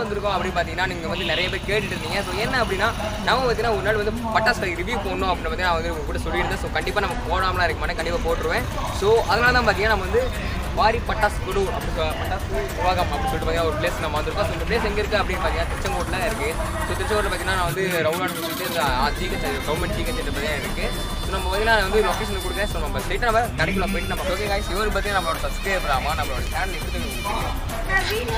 வந்திருக்கோம் அப்படின்னு பார்த்தீங்கன்னா நீங்கள் வந்து நிறைய பேர் கேட்டுட்டு இருந்தீங்க ஸோ என்ன அப்படின்னா நம்ம பார்த்தீங்கன்னா ஒரு நாள் வந்து பட்டாசு கடைக்கு ரிவ்யூ போடணும் அப்படின்னு பார்த்தீங்கன்னா வந்து உங்க கூட சொல்லியிருந்தேன் ஸோ கண்டிப்பாக நம்ம போடாமலாம் இருக்க மாட்டேன் கண்டிப்பாக போட்டுருவேன் ஸோ அதனால தான் பார்த்தீங்கன்னா நம்ம வந்து வாரி பட்டாசு குடு அப்படி சொ- பட்டாசு உலகம் அப்படின்னு சொல்லிட்டு பார்த்தீங்கன்னா ஒரு பிளேஸ் நம்ம வந்திருக்கோம் ஸோ இந்த பிளேஸ் எங்கே இருக்குது அப்படின்னு பார்த்தீங்கன்னா திருச்செங்கோட்டில் இருக்குது ஸோ திருச்செங்கோட்டில் பார்த்தீங்கன்னா நான் வந்து ரவுண்ட் சொல்லிட்டு இந்த ஜிஹெச் கவர்மெண்ட் ஜிஹெச் பார்த்தீங்கன்னா இருக்குது ஸோ நம்ம பார்த்தீங்கன்னா வந்து லொக்கேஷன் கொடுக்குறேன் ஸோ நம்ம ஸ்ட்ரைட்டாக நம்ம கடைக்குள்ள போயிட்டு நம்ம ஓகே காய்ஸ் இவர் பார்த்தீங்கன்னா நம்மளோட சப்ஸ்கிரைபர் ஆமா நம்மளோட சேனல் எப்படி உங்களுக்கு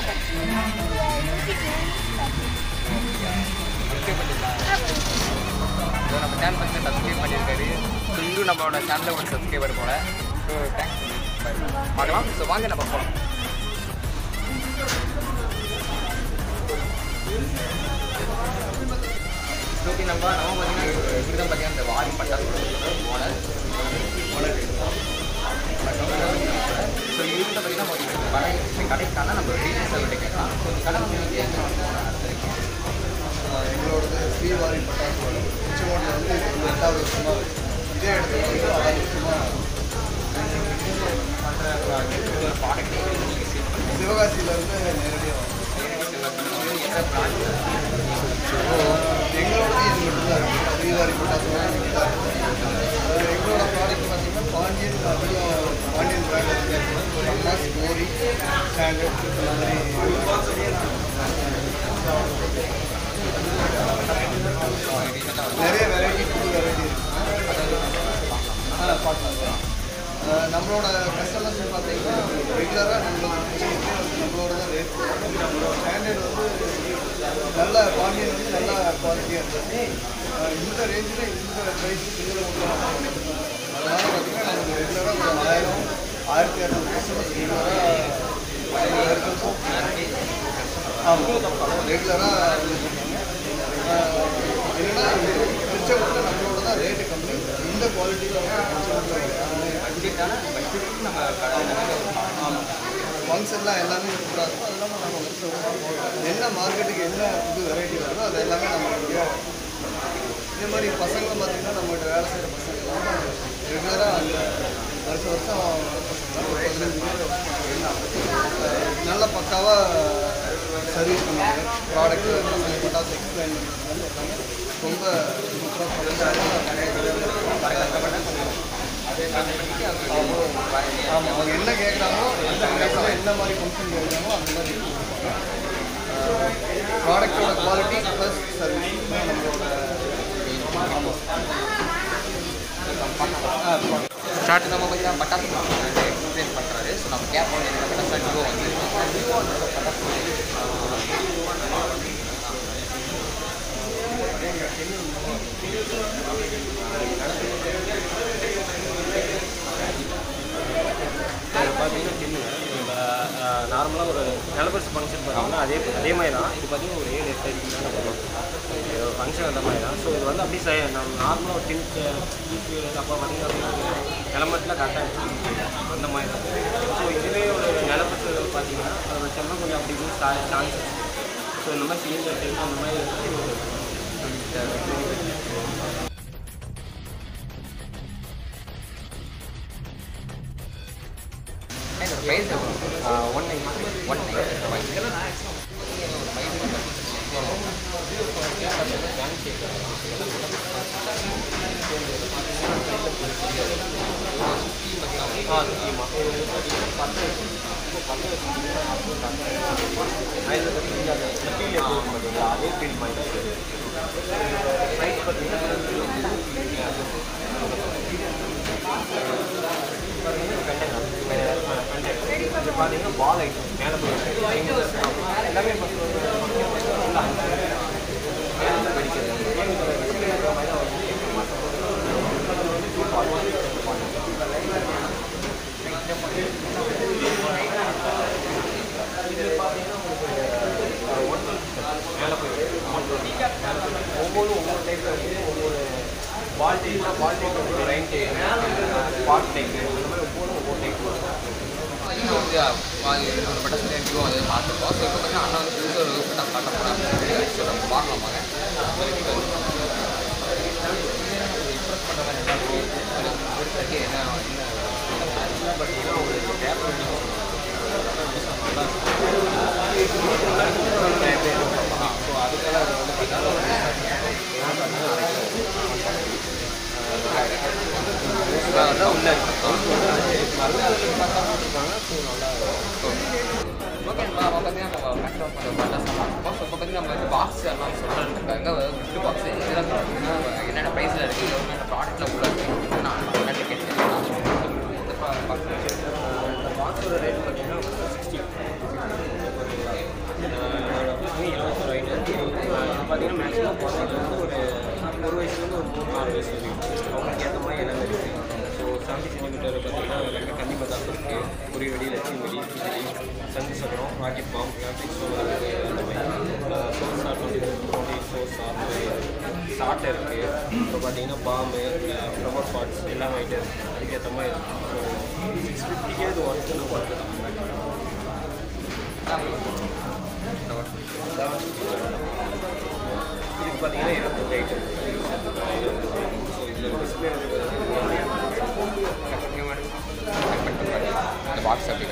தெரியும் சப்ஸ்கிரைப் பண்ணிருக்கா ஸோ நம்ம சேனல் வந்து சப்ஸ்கிரைப் பண்ணியிருக்காரு ஸோ இவரும் நம்மளோட சேனலில் ஒரு சப்ஸ்கிரைபர் போல ஸோ தேங்க்ஸ் பார்க்கலாம் ஸோ வாங்க நம்ம போகலாம் ஓகே நம்ம நம்ம பார்த்தீங்கன்னா இவர் தான் பார்த்தீங்கன்னா இந்த வாரி பட்டாசு ஓனர் ஸோ இவர்கிட்ட பார்த்தீங்கன்னா நம்ம இந்த கடை இந்த கடைக்கான நம்ம டீட்டெயில்ஸ் அவர்கிட்ட கேட்கலாம் ஸோ இந்த கடை வந்து நீங்கள் எங்கே வந்து நடத்துறீங்க எங்களோடது ஸ்ரீவாரி பட்டாசு வரும் உச்சமோட்டில் வந்து இது வந்து ரெண்டாவது வருஷமாக இதே இடத்துல வந்து ஆறு வருஷமாக ப்ராடக்ட் நீங்கள் சேல் பண்ணுறீங்க சிவகாசியிலேருந்து நேரடியாக வரும் எந்த பிராண்ட் எங்களோடது இது மட்டும்தான் இருக்குது ஸ்ரீவாரி பட்டாசு வரும் மட்டும் தான் இருக்குது அஹ் எங்களோட ப்ராடக்ட் பார்த்தீங்கன்னா பாண்டியன் அதிகம் பாண்டியன் பிராண்ட் பட்டாஸ் கோரி ஸ்டாண்டர்ட் இந்த மாதிரி நிறைய வெரைட்டி புது வெரைட்டி இருக்கு ஆ பார்க்கலாம் அஹ் நம்மளோட கஸ்டமர்ஸ் பார்த்தீங்கன்னா ரெகுலராக நம்மளோட நம்மளோட தான் ரேட் ஸ்டாண்டர்ட் வந்து நல்ல பாண்டியன் வந்து நல்ல குவாலிட்டியாக இருக்குது அஹ் இந்த ரேஞ்சில் இந்த ப்ரைஸ் இதில் அதனால் பார்த்தீங்கன்னா நமக்கு ரெகுலராக ஒரு ஆயிரம் ஆயிரத்தி இரநூறு கஸ்டமர்ஸ் ரெகுலராக ஆமாம் ரெகுலராக என்னன்னா திருச்செங்கோட்டில் நம்மளோட தான் ரேட்டு கம்மி இந்த குவாலிட்டியில் வந்து பட்ஜெட்டான பட்ஜெட்டுக்கு நம்ம கடை ஆமாம் ஃபங்க்ஷன்லாம் எல்லாமே சூப்பராக இருக்கும் அது இல்லாமல் நம்ம வந்து என்ன மார்க்கெட்டுக்கு என்ன புது வெரைட்டி வருதோ அது எல்லாமே நம்ம இங்கே இதே மாதிரி பசங்க பார்த்தீங்கன்னா நம்மகிட்ட வேலை செய்கிற பசங்க எல்லாமே ரெகுலராக அந்த வருஷம் வருஷம் வர பசங்க ஒரு பதினஞ்சு பேர் அஹ் நல்ல பக்காவாக சர்வீஸ் பண்ணுவாங்க ப்ராடக்ட்டு பட்டாசு எக்ஸ்பிளைன் பண்ணுறது எல்லாமே ரொம்ப ஆமாம் அவங்க என்ன கேட்குறாங்களோ எந்த நேரத்தில் என்ன மாதிரி ஃபங்க்ஷன் கேட்குறாங்களோ அந்த மாதிரி ப்ராடக்டோட குவாலிட்டி ப்ளஸ் சர்வீஸ் நம்மளோட ஆமாம் ஸ்டார்ட் நம்ம பார்த்தீங்கன்னா பட்டாசு எக்ஸ்பிளைன் பண்ணுறாரு ஸோ நம்ம கேட்போம் என்ன பட்டாசு டிவோ வந்து டிவோ வந்து பட்டாசு இது பார்த்தீங்கன்னா சின்ன இப்போ நார்மலாக ஒரு நிலப்பரிசு ஃபங்க்ஷன் பார்த்தீங்கன்னா அதே அதே மாதிரி தான் இது பார்த்தீங்கன்னா ஒரு ஏழு எட்டு அடிக்கு மேலே வரும் இது ஒரு ஃபங்க்ஷன் அந்த மாதிரி தான் ஸோ இது வந்து அப்படியே ச நம்ம நார்மலாக ஒரு டின் அப்போ பார்த்தீங்கன்னா கிளம்பட்டில் கரெக்டாக அந்த மாதிரி தான் ஸோ இதுவே ஒரு நிலப்பரிசு பார்த்தீங்கன்னா அதை வச்சோம்னா கொஞ்சம் அப்படி இப்படி சான்ஸ் ஸோ இந்த மாதிரி சிலிண்டர் டைப் அந்த மாதிரி price one nine one nine ஆ முக்கியமாக பத்து பத்து அதில் பார்த்தீங்கன்னா அந்த ஃபீல் எப்படி இருக்கும் பார்த்தீங்களா அதே ஃபீல் மாதிரி சைஸ் பார்த்தீங்கன்னா இது பார்த்தீங்கன்னா பால் ஐட்டம் மேலே போய் எல்லாமே மேலே படிக்கிறது மேலே போய் ஒவ்வொரு ஒவ்வொரு டைப்பில் வந்து ஒவ்வொரு பால் டைப்னா பால் டைப் வந்து ரைன் டைப் ஸ்பாட் டைப் அந்த மாதிரி ஒவ்வொரு ஒவ்வொரு டைப் இன்னும் வந்து வாங்கி ஒரு பட்டாசு டிவோ வந்து பார்த்துருக்கோம் ஸோ இப்போ பார்த்தீங்கன்னா அண்ணா வந்து புதுசாக ஒரு பட்டாசு காட்ட போகிறாங்க ஸோ நம்ம பார்க்கலாம் வாங்க இம்ப்ரெஸ் பண்ணுற மாதிரி என்ன இருக்கும்? ஒரு கட்டி என்ன என்ன பார்த்தீங்கன்னா உங்களுக்கு பேப்பர் ஸோ அதுக்கெல்லாம் அது வந்து பார்த்தீங்கன்னா அதான் உள்ள ஓகே நம்ம பார்த்தீங்கன்னா நம்ம மேக்ஸிமம் கொஞ்சம் பட்டாசு பார்ப்போம் ஸோ இப்போ பார்த்தீங்கன்னா நம்ம வந்து பாக்ஸ் எல்லாம் சொல்கிறதுக்காக கிஃப்ட் பாக்ஸ் இதெல்லாம் பார்த்தீங்கன்னா என்னென்ன ப்ரைஸில் இருக்குது என்னென்ன ப்ராடக்ட்டில் உள்ள இருக்குது நான் முன்னாடி கேட்டேன் இந்த பாக்ஸ் பாக்ஸோட ரேட் பார்த்தீங்கன்னா சிக்ஸ்டி இருபத்தொரு ஐட்டம் இது பார்த்தீங்கன்னா மேக்ஸிமம் குழந்தைங்களுக்கு ஒரு ஒரு வயசுலேருந்து ஒரு மூணு நாலு வயசு வரைக்கும் அவங்களுக்கு ஏற்ற மாதிரி எல்லாமே இருக்குது ஸோ செவன்ட்டி சென்டிமீட்டர் பார்த்தீங்கன்னா எல்லாமே கன்னி பதாசம் இருக்குது ஒரு வெடி லட்சுமி வெடி பிஜிலி சங்கு சக்கரம் ராக்கெட் பாம் கிராஃபிக்ஸ் அந்த மாதிரி source are twenty twenty source are short இருக்குது அப்புறம் பார்த்தீங்கன்னா பாம்பு ஃப்ளவர் பாட்ஸ் எல்லாமே ஐட்டம் இருக்குது அதுக்கேற்ற மாதிரி இருக்குது ஸோ சிக்ஸ் ஃபிஃப்டிக்கே இது ஒர்த்து ஒர்த்து தான் இதுக்கு பார்த்தீங்கன்னா இருபத்தஞ்சு ஐட்டம் ஸோ இதில் டிஸ்பிளே இந்த பாக்ஸ் அப்படி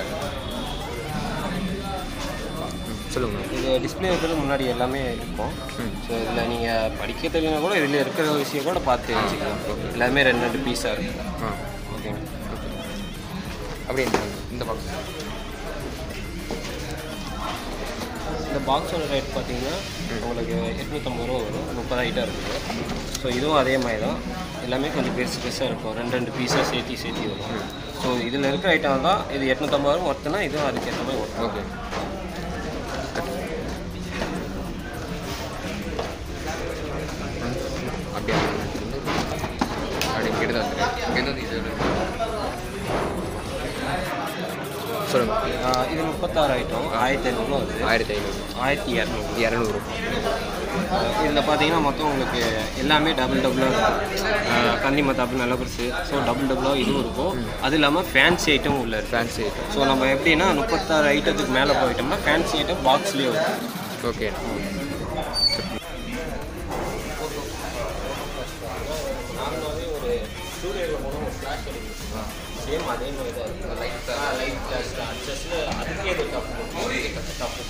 சொல்லுங்கள் இது டிஸ்பிளே இருக்கிறது முன்னாடி எல்லாமே இருக்கும் ஸோ இதில் நீங்கள் படிக்க தெரியலனா கூட இதில் இருக்கிற விஷயம் கூட பார்த்து வச்சுக்கலாம் எல்லாமே ரெண்டு ரெண்டு பீஸாக இருக்கும் ஆ ஓகேங்க அப்படி இந்த இந்த பாக்ஸ் இந்த பாக்ஸோட ரேட் பார்த்தீங்கன்னா உங்களுக்கு எட்நூற்றம்பது ரூபா வரும் முப்பது ஐட்டம் இருக்குது ஸோ இதுவும் அதே மாதிரி தான் எல்லாமே கொஞ்சம் பெருசு பெருசாக இருக்கும் ரெண்டு ரெண்டு பீஸாக சேர்த்தி சேர்த்தி வரும் ஸோ இதில் இருக்கிற ஐட்டம் தான் இது எட்நூற்றம்பது ரூபா ஒருத்தனா இதுவும் அதுக்கேற்ற மாதிரி ஒர்க் ஓகே அப்படியே அப்படி இங்கே தான் இங்கே வந்து இது சொல்லுங்கள் இது முப்பத்தாறு ஐட்டம் ஆயிரத்தி ஐநூறுரூவா வருது ஆயிரத்தி ஐநூறு ஆயிரத்தி இரநூறு இரநூறு இதில் பார்த்தீங்கன்னா மொத்தம் உங்களுக்கு எல்லாமே டபுள் டபுளாக இருக்கும் கன்னி மத்தாப்பு நல்ல பெருசு ஸோ டபுள் டபுளாக இதுவும் இருக்கும் அது இல்லாமல் ஃபேன்சி ஐட்டமும் உள்ள இருக்கு ஃபேன்சி ஐட்டம் ஸோ நம்ம எப்படின்னா முப்பத்தாறு ஐட்டத்துக்கு மேலே போயிட்டோம்னா ஃபேன்சி ஐட்டம் பாக்ஸ்லேயே வரும் ஓகே நார்மலாகவே ஒரு ஸ்டூடியோவில் போனால் ஒரு ஃப்ளாஷ் அடிக்கும் சேம் அதே மாதிரி தான் இருக்கும் லைட் லைட் ஃப்ளாஷ் அட்ஜஸ்டில் அதுக்கே ஒரு தப்பு தப்பு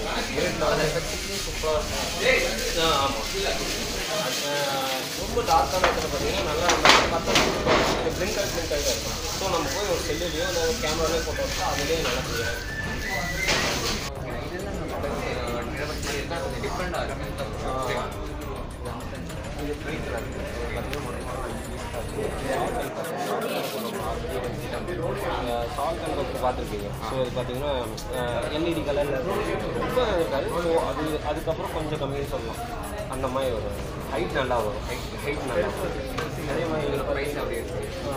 சூப்பராக ஆமாம் ரொம்ப டார்க்கான இடத்துல பார்த்தீங்கன்னா நல்லா நம்ம பார்த்தா பிரிண்ட் அவுட் பிரிண்ட் அவுட்டாக இருக்கும் ஸோ நம்ம போய் ஒரு செல்லுலையோ இல்லை ஒரு கேமராலேயோ ஃபோட்டோ எடுத்தால் அதுலேயே நல்லா தெரியும் சால்ட் அண்ட் பப்பர் பார்த்துருப்பீங்க ஸோ அது பார்த்தீங்கன்னா எல்இடி கலரில் ரொம்ப இருக்காது ஸோ அது அதுக்கப்புறம் கொஞ்சம் கம்மியாக சொல்லலாம் அந்த மாதிரி வரும் ஹைட் நல்லா வரும் ஹைட் ஹைட் நல்லா வரும் அதே மாதிரி இதில் ப்ரைஸ் அப்படி இருக்கு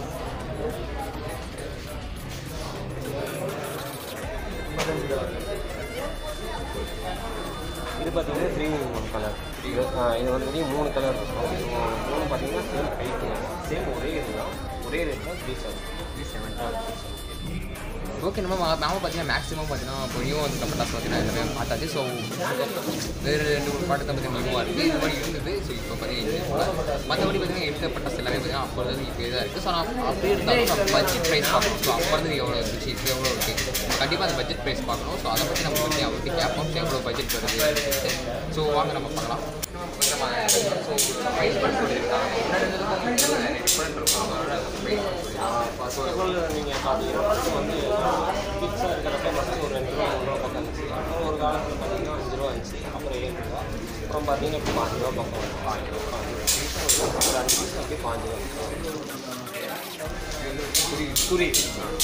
இது பார்த்தீங்கன்னா த்ரீ ஒன் கலர் இது ஆ, இது வந்து பார்த்தீங்கன்னா மூணு கலர் இருக்கும் So, மூணு பார்த்தீங்கன்னா சேம் ஹைட் சேம் ஒரே இதுதான் ஒரே ரேட் தான் three seven three seven okay நம்ம மா- நாம பார்த்தீங்கன்னா மேக்ஸிமம் பார்த்தீங்கன்னா இப்போ நியூ வந்து கம்பெனிஸ் பார்த்தீங்கன்னா எல்லாமே பார்த்தாச்சு ஸோ வேறு ரெண்டு மூணு பாட்டு தான் பார்த்தீங்கன்னா நியூவாக இருக்குது இது மாதிரி இருந்தது ஸோ இப்போ பார்த்தீங்கன்னா மற்றபடி பார்த்தீங்கன்னா எடுத்த பட்டாசு எல்லாமே பார்த்தீங்கன்னா அப்போ இருந்து இப்போ தான் இருக்குது ஸோ நான் அப்படி இருந்தாலும் நம்ம பட்ஜெட் ப்ரைஸ் பார்க்கணும் ஸோ அப்போ இருந்து எவ்வளோ இருந்துச்சு இப்போ எவ்வளோ இருக்குது கண்டிப்பாக அந்த பட்ஜெட் ப்ரைஸ் பார்க்கணும் ஸோ அதை பற்றி நம்ம பற்றி அவர்கிட்ட கேட்போம் ஸோ எவ்வளோ பட்ஜெட் வருது ஸோ வாங்க நம்ம பார்க்கலாம் நம்ம ஸோ ப்ரைஸ் பண்ணி சொல்லியிருக்காங்க முன்னாடி இருந்ததுக்கும் டிஃப்ரெண்ட் இருக்கும் அதோட ப்ரைஸ் ஃபர்ஸ்ட் ஆஃப் ஆல் நீங்கள் பார்த்தீங்கன்னா ஃபஸ்ட்டு வந்து ஃபிக்ஸாக இருக்கிறப்ப ஃபஸ்ட்டு ஒரு ரெண்டு ரூபா மூணு ரூபா பக்கம் இருந்துச்சு அப்புறம் ஒரு காலத்தில் பார்த்தீங்கன்னா அஞ்சு ரூபா இருந்துச்சு அப்புறம் ஏழு ரூபா அப்புறம் பார்த்தீங்கன்னா இப்போ பாஞ்சு ரூபா பக்கம் பாஞ்சு ரூபா பாஞ்சு ரூபா ஒரு அஞ்சு நிமிஷம் அப்படியே பாஞ்சு ரூபா புரியுது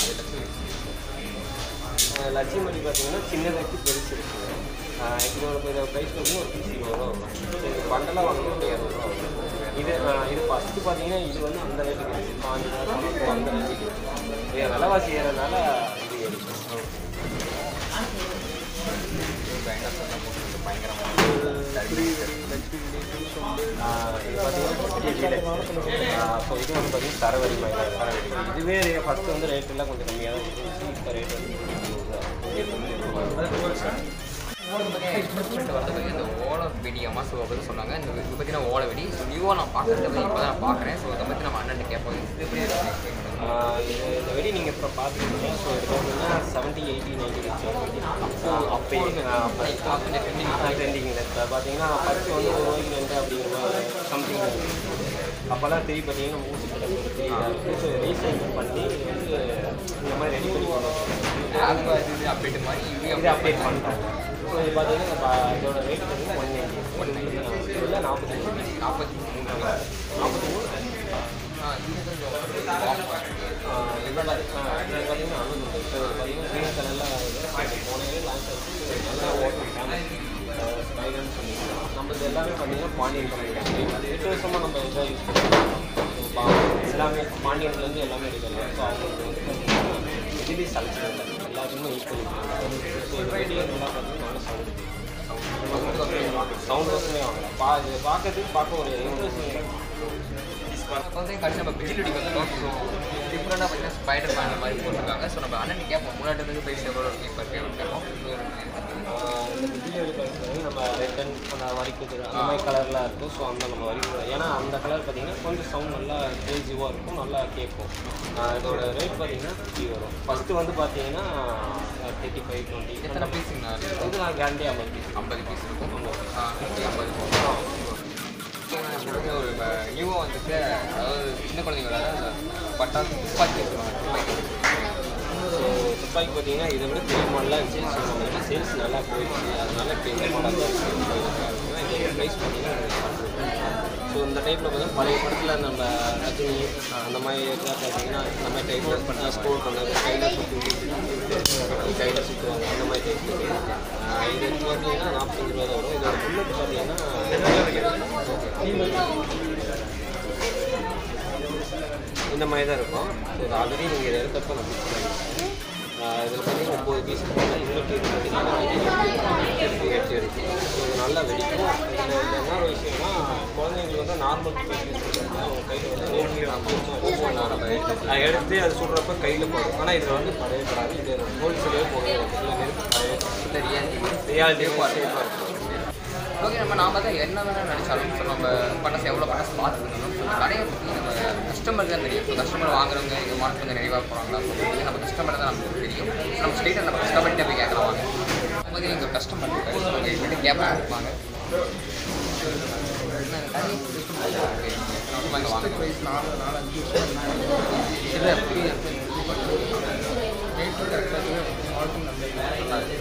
லட்சுமி பார்த்தீங்கன்னா சின்னதுக்கு பெருசு இருக்குது இதோட இதோட ப்ரைஸ் வந்து ஒரு பீஸ் இருபது ரூபா வரும் சரி பண்டலாக வாங்கினா இரநூறுவா வரும் இது ஆஹ் இது ஃபஸ்ட்டு பார்த்தீங்கன்னா இது வந்து அந்த ரேட்டுக்கு இருந்துச்சு பாஞ்சு ரூபா தொண்ணூறு ரூபா அந்த ரேட்டுக்கு இருந்துச்சு இது விலைவாசி ஏறனால இது ஏறிச்சு ஆஹ் இது பார்த்தீங்கன்னா ஸோ இது வந்து பார்த்தீங்கன்னா தரவரி மாதிரி இதுவே ஃபஸ்ட்டு வந்து ரேட் எல்லாம் கொஞ்சம் கம்மியாக தான் இருந்துச்சு இப்போ ரேட் வந்து இந்த ஓலை வெடி அம்மா ஸோ அப்படின்னு சொன்னாங்க இந்த இது பற்றி நான் ஓலை வெடி ஸோ நியூவாக நான் பார்க்குறது இப்போ தான் நான் பார்க்குறேன் ஸோ அதை பற்றி நம்ம அண்ணன் கேட்போம் இது எப்படி இருக்கு? ஆஹ் இது இந்த வெடி நீங்கள் இப்போ பார்த்துருக்கீங்க ஸோ இது பார்த்தீங்கன்னா செவன்ட்டி எயிட்டி நைன்டி ஸோ அப்போ அப்போ ட்ரெண்டிங்கில் இப்போ பார்த்தீங்கன்னா ஃபஸ்ட்டு வந்து ஒரு ரூபாய்க்கு ரெண்டு அப்படிங்கிற மாதிரி சம்திங் அப்போல்லாம் தெரிய பார்த்தீங்கன்னா மூச்சு கிட்ட ஒரு தெரிய ஸோ ரீசைக்கிள் பண்ணி இது வந்து இந்த மாதிரி ரெடி பண்ணி கொண்டு வந்தாங்க. அது இது அப்டேட் மாதிரி இது இது அப்டேட் பண்ணிட்டாங்க ஸோ இது பார்த்தீங்கன்னா இந்த ப- இதோட ரேட் பார்த்தீங்கன்னா ஒன் நைன்டி ஒன் நைன்டி இல்லை நாற்பத்தஞ்சு நாற்பத்தி மூணு நாற்பத்தி மூணு ஆ இது கொஞ்சம் warm ஆ இருக்கு. இதில் பார்த்தீங்கன்னா அனுபவம் இப்போ பார்த்தீங்கன்னா க்ரீன் கலரில் போன இயர் லான்ச் ஆச்சு நல்லா ஓட்டம் ஸ்பைலன்னு சொல்லி நம்மளது எல்லாமே பார்த்தீங்கன்னா பாண்டியன் கம்பெனி எட்டு வருஷமாக நம்ம இதாக யூஸ் பண்ணுறோம் எல்லாமே பாண்டியன்லேருந்து எல்லாமே எடுக்கலாம் ஸோ அவங்களுக்கு வந்து பார்த்தீங்கன்னா இதுலேயும் செலக்ஷன் இல்லை எல்லாத்துக்குமே ஈக்குவல் ஸோ இது வெளியே நல்லா பார்த்தீங்கன்னா நல்ல சவுண்ட் சவுண்ட் வசமே வாங்கலாம் பா இது பார்க்கறதுக்கு பார்க்க ஒரு இன்ட்ரெஸ்டிங் இப்போ வந்து கடைசி நம்ம பிஜில் அடி வந்துட்டோம் ஸோ டிஃப்ரெண்டாக பார்த்தீங்கன்னா ஸ்பைடர் மேன் அந்த மாதிரி போட்டிருக்காங்க ஸோ நம்ம அண்ணன் கேட்போம் முன்னாடி இருந்து பேசி எவ்வளோ இருக்கு இப்போ இருக்கு கேட்போம் ஆஹ் இந்த பிஜிஎல் வந்து நம்ம ரெட் அண்ட் அந்த வரிக்குது அந்த மாதிரி கலர்லாம் இருக்கும் ஸோ அந்த நம்ம வரிக்கு ஏன்னா அந்த கலர் பார்த்தீங்கன்னா கொஞ்சம் சவுண்ட் நல்லா கிரேசிவாக இருக்கும் நல்லா கேட்கும் ஆஹ் இதோட ரேட் பார்த்தீங்கன்னா ஃபிஃப்டி வரும் ஃபஸ்ட்டு வந்து பார்த்தீங்கன்னா தேர்ட்டி ஃபைவ் டுவெண்ட்டி எத்தனை பீஸுங்கண்ணா இது நான் கேரண்டி ஐம்பது பீஸ் ஐம்பது பீஸ் இருக்கும் ஆ நூற்றி ஐம்பது ஒரு நியூவாக வந்துட்டு அதாவது சின்ன குழந்தைங்க விளையாட அந்த பட்டாசு துப்பாக்கி வச்சுருவாங்க துப்பாக்கி ஸோ துப்பாக்கி பார்த்தீங்கன்னா இதை விட பெரிய மாடலாக இருந்துச்சு ஸோ நம்ம சேல்ஸ் நல்லா போயிடுச்சு அதனால இப்போ இந்த மாடல் தான் இதோட ப்ரைஸ் பார்த்தீங்கன்னா ஸோ இந்த டைப்பில் பார்த்தீங்கன்னா பழைய படத்தில் நம்ம ரஜினி அந்த மாதிரி இதெல்லாம் பார்த்தீங்கன்னா இந்த மாதிரி டைப்பில் பண்ணி ஸ்கோர் பண்ணது கையில் சுற்றி கையில் சுற்றுவாங்க அந்த மாதிரி டைப் இது வந்து பார்த்தீங்கன்னா நாற்பத்தஞ்சு ரூபா தான் வரும் இதோட புல்லட் பார்த்தீங்கன்னா இந்த மாதிரி தான் இருக்கும் இது ஆல்ரெடி நீங்கள் இதை எடுத்தப்போ நான் ஃபிக்ஸ் பண்ணிட்டேன் இதில் பார்த்தீங்கன்னா ஒம்பது பீஸ் போட்டால் இன்னொரு பீஸ் பார்த்தீங்கன்னா எட்டு எட்டு இருக்குது ஸோ இது நல்லா வெடிக்கும் இதில் இதில் என்ன ஒரு விஷயம்னா குழந்தைங்களுக்கு வந்து நார்மல் பீஸ் அவங்க கையில் வந்து நெருங்கி நம்ம எடுத்து அது சுடுறப்ப கையில் போடும் ஆனால் இதில் வந்து படவே படாது இது ஹோல்சேலே போடுறது இல்லை நெருப்பு படவே இந்த ரியாலிட்டி ரியாலிட்டி சேஃபாக இருக்கும் ஓகே நம்ம நாம தான் என்ன வேணால் நினச்சாலும் ஸோ நம்ம பட்டாசு எவ்வளோ பட்டாசு பார்த்துக்கணும் ஸோ இந்த கடையை பற்றி நம்ம கஸ்டமர் தான் தெரியும் ஸோ கஸ்டமர் வாங்குறவங்க எங்கள் மார்க் கொஞ்சம் நிறைவாக போகிறாங்களா ஸோ இது நம்ம கஸ்டமர் தான் நமக்கு தெரியும் ஸோ நம்ம ஸ்ட்ரெயிட்டாக நம்ம கஸ்டமர்கிட்ட போய் கேட்கலாம் வாங்க போது எங்கள் கஸ்டமர் இருக்காரு ஸோ அவங்க எங்கிட்ட கேட்பாங்க இருப்பாங்க என்ன தனி system இருக்கு. நம்ம இங்க வாங்க ப்ரைஸ் நாலு நாலு அஞ்சு வருஷம் இல்லை புரியுது ரேட்டு கரெக்டாக வாழ்க்கும் நல்லது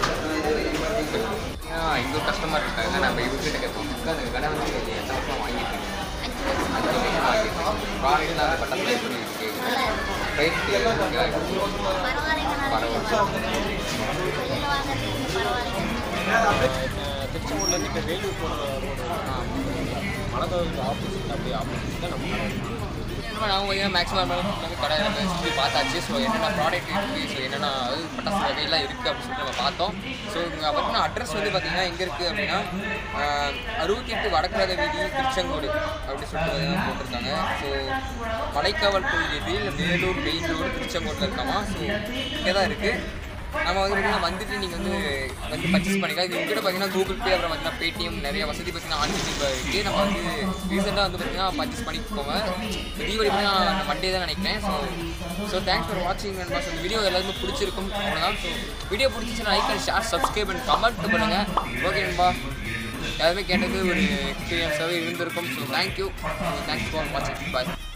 இங்கே ஒரு கஸ்டமர் இருக்காங்க நம்ம இவர்கிட்ட கேட்போம் அந்த கடை வந்து எத்தனை வருஷம் வாங்கிட்டு இருக்கீங்க அஞ்சு வருஷம் வாங்கியிருக்கேன் ப்ராடக்ட் நான் பட்டத்தில் எப்படி இருக்கு ரைட் திருச்செங்கோட்லேருந்து இப்போ வேலூர் போகிற மலதோருக்கு ஆப்போசிட் அப்படியே ஆப்போசிட் தான் நம்ம கடை இருக்கு. நம்ம நாங்கள் பார்த்தீங்கன்னா மேக்ஸிமம் வந்து கடை சுற்றி பார்த்தாச்சு ஸோ என்னென்ன ப்ராடக்ட் இருக்குது ஸோ என்னென்ன அது பட்டாசு வகையெல்லாம் இருக்குது அப்படின்னு சொல்லிட்டு நம்ம பார்த்தோம் ஸோ இங்கே பார்த்தீங்கன்னா அட்ரஸ் வந்து பார்த்தீங்கன்னா எங்கே இருக்குது அப்படின்னா ஆஹ், அறுபத்தி எட்டு வடக்கராத வீதி திருச்செங்கோடு அப்படி சொல்லிட்டு பார்த்தீங்கன்னா போட்டிருக்காங்க ஸோ மலைக்காவல் கோயில் எதிரில் வேலூர் மெயின் ரோடு திருச்செங்கோட்டில் இருக்காமா ஸோ இங்கே தான் இருக்குது நம்ம வந்து பார்த்தீங்கன்னா வந்துட்டு நீங்கள் வந்து வந்து பர்ச்சேஸ் பண்ணிக்கலாம் இது உங்ககிட்ட பார்த்தீங்கன்னா கூகுள் பே அப்புறம் பார்த்தீங்கன்னா பேடிஎம் நிறைய வசதி பார்த்தீங்கன்னா ஆன்லைன் இப்போ இருக்குது நம்ம வந்து ரீசெண்டாக வந்து பார்த்தீங்கன்னா பர்ச்சேஸ் பண்ணிக்கோங்க இப்போ தீபாவளி வந்து நான் மண்டே தான் நினைக்கிறேன் ஸோ ஸோ தேங்க்ஸ் ஃபார் வாட்சிங் அண்ட் இந்த வீடியோ எல்லாருமே பிடிச்சிருக்கும் அவ்வளோதான் ஸோ வீடியோ பிடிச்சிச்சுன்னா like and share subscribe and comment பண்ணுங்கள் ஓகே நண்பா எல்லாருமே கேட்டது ஒரு எக்ஸ்பீரியன்ஸாகவே இருந்திருக்கும் ஸோ தேங்க்யூ தேங்க்ஸ் ஃபார் வாட்சிங் பாய்